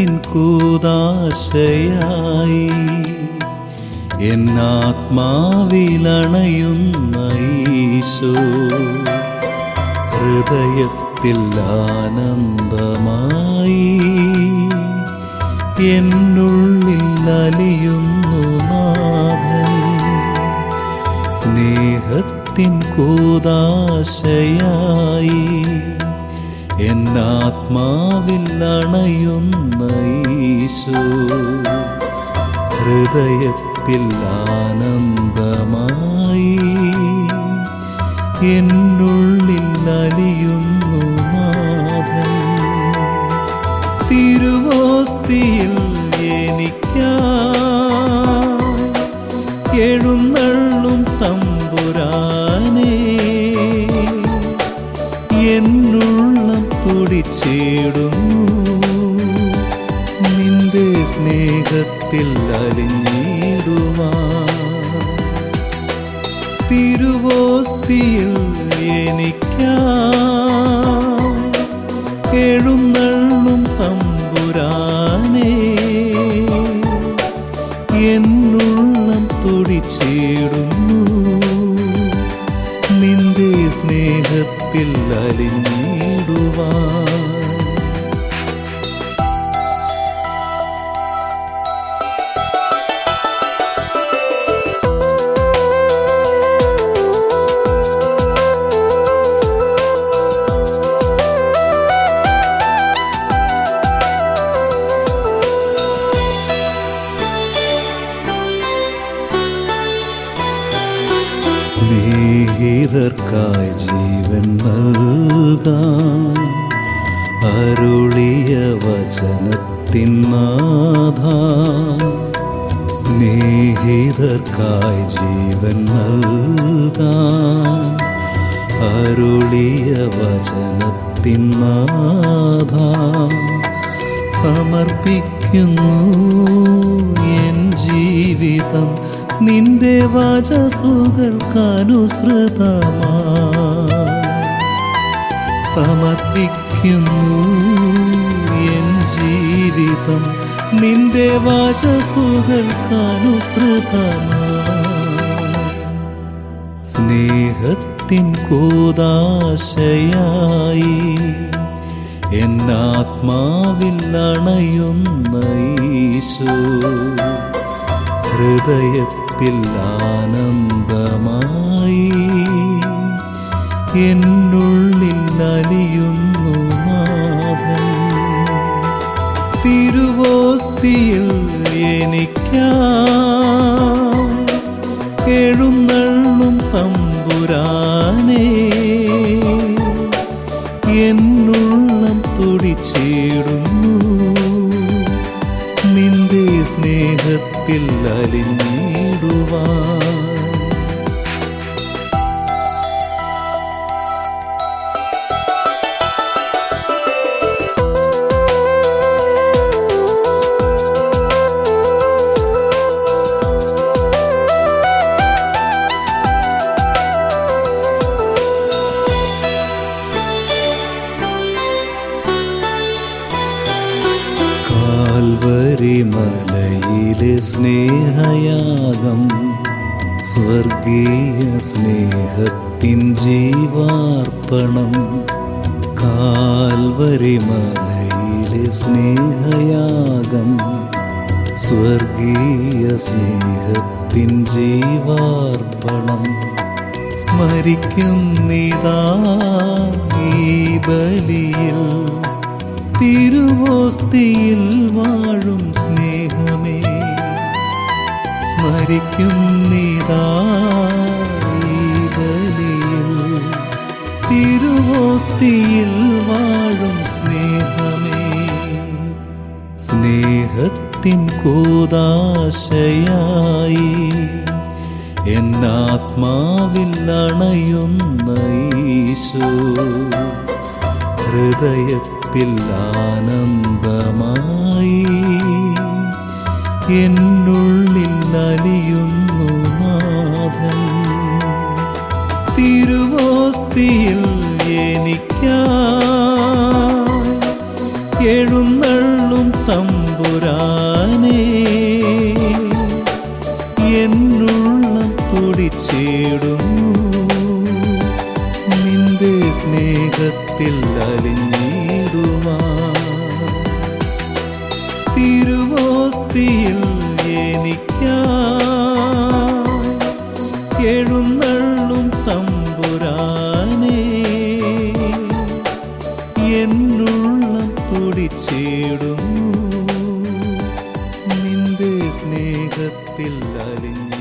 സ്നേഹത്തിൻ കൂതാശയായി എന്നാത്മാവിലണയുന്ന ഈശോ ഹൃദയത്തിൽ ആനന്ദമായി എന്നുള്ളിൽ അലിയുന്നു നാഥൻ സ്നേഹത്തിൻ കൂതാശയായി എന്നാത്മാവിൽ അണയുന്ന ഈശോ ഹൃദയത്തിൽ ആനന്ദമായി എന്നുള്ളിൽ അലിയുന്നു നാഥൻ തിരുവോസ്തിയിൽ എനിക്കായി എഴുന്നള്ളും തമ്പുരാനേ എന്നുള്ളം തുടിച്ചേടുന്നു നിന്റെ സ്നേഹത്തിൽ അലിഞ്ഞിടുവാൻ തിരുവോസ്തിയിൽ എനിക്കായി എഴുന്നള്ളും തമ്പുരാനേ എന്നുള്ളം തുടിച്ചേടുന്നു നിന്റെ സ്നേഹത്തിൽ അലിഞ്ഞിടുവാൻ സ്നേഹിതർക്കായി ജീവൻ നൽകാൻ അരുളിയ വചനത്തിൻ നാഥ സ്നേഹിതർക്കായി ജീവൻ നൽകാൻ അരുളിയ വചനത്തിൻ നാഥ സമർപ്പിക്കുന്നു എൻ ജീവിതം നിന്റെ വചസുകൾക്കനുസൃതമാ സമർപ്പിക്കുന്നു എൻ ജീവിതം നിന്റെ വചസുകൾക്കനുസൃതമാ സ്നേഹത്തിൻ കൂതാശയായി എന്നാത്മാവിൽ അണയുന്ന ഈശോ ഹൃദയത്തിൽ ആനന്ദമായി എന്നുള്ളിൽ അലിയുന്നു നാഥൻ തിരുവോസ്തിയിൽ എനിക്കായി എഴുന്നള്ളും തമ്പുരാനേ എന്നുള്ളം തുടിച്ചേടുന്നു നിന്റെ സ്നേഹത്തിൽ അലിഞ്ഞിടുവാൻ കാൽവരി മലയിലെ സ്നേഹയാഗം സ്വർഗീയ സ്നേഹത്തിൻ ജീവാർപ്പണം കാൽവരി മലയിലെ സ്നേഹയാഗം സ്വർഗീയ സ്നേഹത്തിൻ ജീവാർപ്പണം സ്മരിക്കുന്നിതാ ഈ ബലിയിൽ തിരുവോസ്തിയിൽ വാഴും സ്നേഹമേ സ്മരിക്കുന്നിതാ ഈ ബലിയിൽ തിരുവോസ്തിയിൽ വാഴും സ്നേഹമേ സ്നേഹത്തിൻ കൂതാശയായി എന്നാത്മാവിൽ അണയുന്ന ഈശോ ഹൃദയത്തിൽ ആനന്ദമായി എന്നുള്ളിൽ അലിയുന്നു നാഥൻ തിരുവോസ്തിയിൽ എനിക്കായി എഴുന്നള്ളും തമ്പ തിരുവോസ്തിയിൽ എനിക്കായി എഴുന്നള്ളും തമ്പുരാനേ എന്നുള്ളം തുടിച്ചിടുന്നു നിന്റെ സ്നേഹത്തിൽ അലിഞ്ഞ